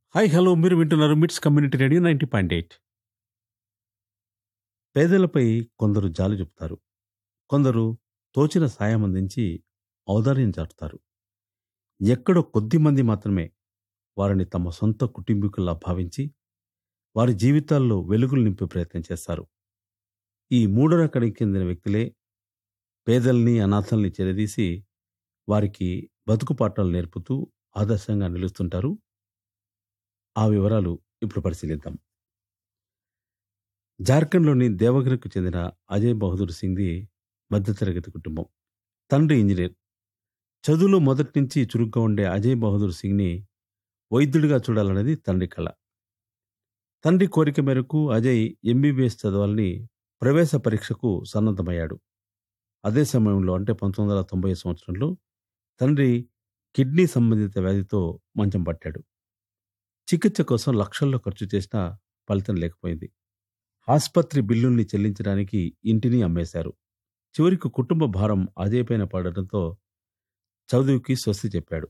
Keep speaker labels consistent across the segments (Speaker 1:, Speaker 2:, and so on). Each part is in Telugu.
Speaker 1: హాయ్ హలో మీరు వింటున్నారు MITS community radio ninety point eight పేదలపై కొందరు జాలి చెప్తారు కొందరు తోచిన సాయం అందించి ఔదార్యం చాటుతారు ఎక్కడో కొద్ది మంది మాత్రమే వారిని తమ సొంత కుటుంబీకుల్లా భావించి వారి జీవితాల్లో వెలుగులు నింపే ప్రయత్నం చేస్తారు ఈ మూడో రకానికి చెందిన వ్యక్తులే పేదల్ని అనాథల్ని చెరదీసి వారికి బతుకు పాఠాలు నేర్పుతూ ఆదర్శంగా నిలుస్తుంటారు ఆ వివరాలు ఇప్పుడు పరిశీలిద్దాం జార్ఖండ్లోని దేవగిరికి చెందిన అజయ్ బహదూర్ సింగ్ది మధ్యతరగతి కుటుంబం తండ్రి ఇంజనీర్ చదువులో మొదటి నుంచి చురుగ్గా ఉండే అజయ్ బహదూర్ సింగ్ని వైద్యుడిగా చూడాలన్నది తండ్రి కళ తండ్రి కోరిక మేరకు అజయ్ ఎంబీబీఎస్ చదవాలని ప్రవేశ పరీక్షకు సన్నద్ధమయ్యాడు అదే సమయంలో అంటే పంతొమ్మిది వందల తొంభై సంవత్సరంలో తండ్రి కిడ్నీ సంబంధిత వ్యాధితో మంచం పట్టాడు చికిత్స కోసం లక్షల్లో ఖర్చు చేసినా ఫలితం లేకపోయింది ఆసుపత్రి బిల్లుల్ని చెల్లించడానికి ఇంటిని అమ్మేశారు చివరికి కుటుంబ భారం అజయ్ పైన పడడంతో చదువుకి స్వస్తి చెప్పాడు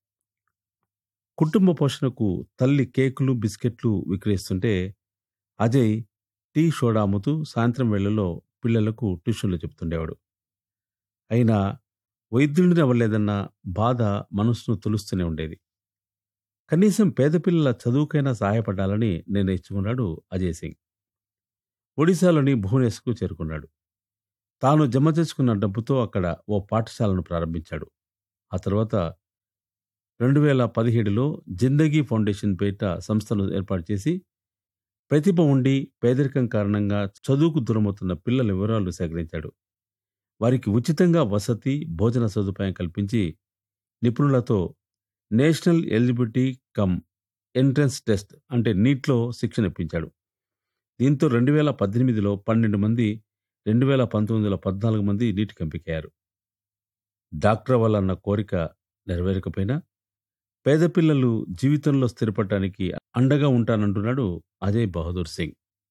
Speaker 1: కుటుంబ పోషణకు తల్లి కేకులు బిస్కెట్లు విక్రయిస్తుంటే అజయ్ టీ సోడా అమ్ముతూ సాయంత్రం వేళల్లో పిల్లలకు ట్యూషన్లు చెప్తుండేవాడు అయినా వైద్యుడిని అవ్వలేదన్న బాధ మనసును తులుస్తూనే ఉండేది కనీసం పేద పిల్లల చదువుకైనా సహాయపడాలని నిర్ణయించుకున్నాడు అజయ్ సింగ్ ఒడిశాలోని భువనేశ్వర్కు చేరుకున్నాడు తాను జమ చేసుకున్న డబ్బుతో అక్కడ ఓ పాఠశాలను ప్రారంభించాడు ఆ తర్వాత రెండు వేల పదిహేడులో జిందగీ ఫౌండేషన్ పేరిట సంస్థను ఏర్పాటు చేసి ప్రతిభ ఉండి పేదరికం కారణంగా చదువుకు దూరమవుతున్న పిల్లల వివరాలు సేకరించాడు వారికి ఉచితంగా వసతి భోజన సదుపాయం కల్పించి నిపుణులతో national eligibility cum entrance test అంటే నీట్లో శిక్షణ ఇప్పించాడు దీంతో రెండు వేల పద్దెనిమిదిలో పన్నెండు మంది రెండు వేల పంతొమ్మిది వందల పద్నాలుగు మంది నీటికి ఎంపికయ్యారు డాక్టర్ అవ్వాలన్న కోరిక నెరవేరకపోయినా పేద పిల్లలు జీవితంలో స్థిరపడటానికి అండగా ఉంటానంటున్నాడు అజయ్ బహదూర్ సింగ్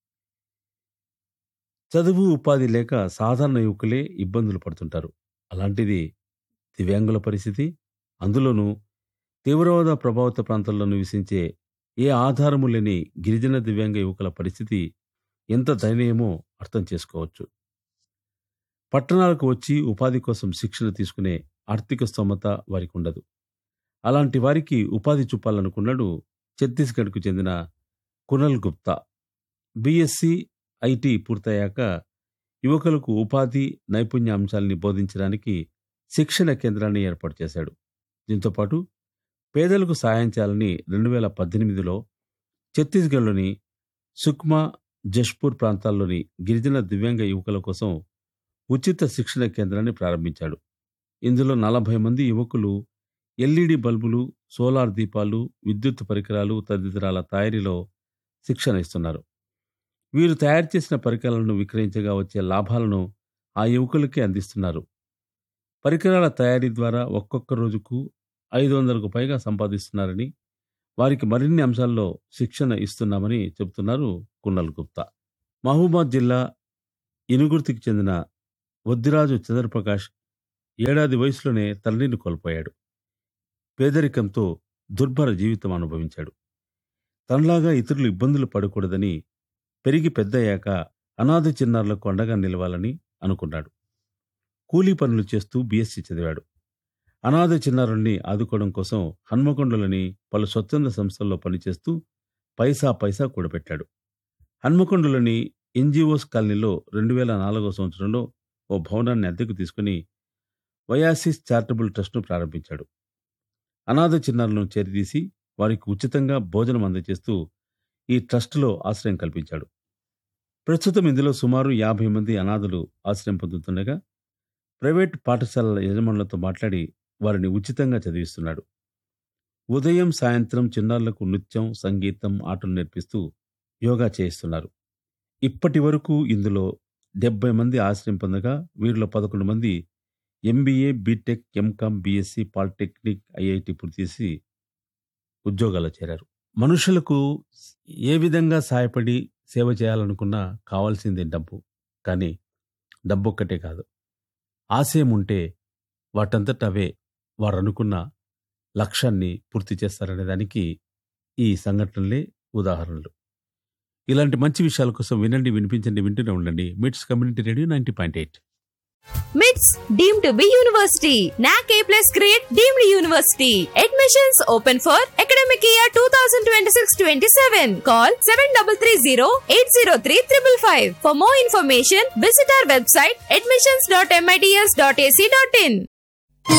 Speaker 1: చదువు ఉపాధి లేక సాధారణ యువకులే ఇబ్బందులు పడుతుంటారు అలాంటిది దివ్యాంగుల పరిస్థితి అందులోనూ తీవ్రవాద ప్రభావిత ప్రాంతాల్లో నివసించే ఏ ఆధారము లేని గిరిజన దివ్యాంగ యువకుల పరిస్థితి ఎంత దయనీయమో అర్థం చేసుకోవచ్చు పట్టణాలకు వచ్చి ఉపాధి కోసం శిక్షణ తీసుకునే ఆర్థిక స్తోమత వారికి ఉండదు అలాంటి వారికి ఉపాధి చూపాలనుకున్నాడు ఛత్తీస్గఢ్కు చెందిన కునల్ గుప్తా బీఎస్సీ ఐటీ పూర్తయ్యాక యువకులకు ఉపాధి నైపుణ్య అంశాల్ని బోధించడానికి శిక్షణ కేంద్రాన్ని ఏర్పాటు చేశాడు దీంతోపాటు పేదలకు సాయం చేయాలని రెండు వేల పద్దెనిమిదిలో ఛత్తీస్గఢ్లోని సుక్మా జష్పూర్ ప్రాంతాల్లోని గిరిజన దివ్యాంగ యువకుల కోసం ఉచిత శిక్షణ కేంద్రాన్ని ప్రారంభించాడు ఇందులో నలభై మంది యువకులు ఎల్ఈడి బల్బులు సోలార్ దీపాలు విద్యుత్ పరికరాలు తదితరాల తయారీలో శిక్షణ ఇస్తున్నారు వీరు తయారు చేసిన పరికరాలను విక్రయించగా వచ్చే లాభాలను ఆ యువకులకే అందిస్తున్నారు పరికరాల తయారీ ద్వారా ఒక్కొక్క రోజుకు ఐదు వందలకు పైగా సంపాదిస్తున్నారని వారికి మరిన్ని అంశాల్లో శిక్షణ ఇస్తున్నామని చెబుతున్నారు కున్నల్ గుప్తా మహబూబాద్ జిల్లా ఇనుగుర్తికి చెందిన వద్దిరాజు చంద్రప్రకాష్ ఏడాది వయసులోనే తండ్రిని కోల్పోయాడు పేదరికంతో దుర్భర జీవితం అనుభవించాడు తనలాగా ఇతరులు ఇబ్బందులు పడకూడదని పెరిగి పెద్దయ్యాక అనాథ చిన్నారులకు అండగా నిలవాలని అనుకున్నాడు కూలీ పనులు చేస్తూ బీఎస్సీ చదివాడు అనాథ చిన్నారుల్ని ఆదుకోవడం కోసం హన్మకొండలోని పలు స్వచ్ఛంద సంస్థల్లో పనిచేస్తూ పైసా పైసా కూడబెట్టాడు హన్మకొండలోని ఎన్జిఓస్ కాలనీలో రెండు వేల నాలుగో సంవత్సరంలో ఓ భవనాన్ని అద్దెకు తీసుకుని వయాసిస్ చారిటబుల్ ట్రస్ట్ను ప్రారంభించాడు అనాథ చిన్నారులను చేరితీసి వారికి ఉచితంగా భోజనం అందజేస్తూ ఈ ట్రస్టులో ఆశ్రయం కల్పించాడు ప్రస్తుతం ఇందులో సుమారు యాభై మంది అనాథులు ఆశ్రయం పొందుతుండగా ప్రైవేట్ పాఠశాలల యజమానులతో మాట్లాడి వారిని ఉచితంగా చదివిస్తున్నాడు ఉదయం సాయంత్రం చిన్నారులకు నృత్యం సంగీతం ఆటలు నేర్పిస్తూ యోగా చేయిస్తున్నారు ఇప్పటి వరకు ఇందులో డెబ్బై మంది ఆశ్రయం పొందగా వీరిలో పదకొండు మంది MBA BTech MCom BSc polytechnic IIT పూర్తి చేసి ఉద్యోగాల్లో చేరారు మనుషులకు ఏ విధంగా సహాయపడి సేవ చేయాలనుకున్నా కావాల్సింది డబ్బు కానీ డబ్బు ఒక్కటే కాదు ఆశయం ఉంటే వాటంతట అవే వారు అనుకున్న లక్ష్యాన్ని పూర్తి చేస్తారనే దానికి ఈ సంఘటనలే ఉదాహరణలు ఇలాంటి మంచి విషయాల కోసం వినండి వినిపించండి వింటూనే ఉండండి MITS community radio ninety point eight
Speaker 2: MITS deemed to be university NAAC A plus grade deemed university admissions open for academic year two thousand twenty six twenty seven call seven double three zero eight zero three triple five for more information visit our website admissions dot MITS dot AC dot in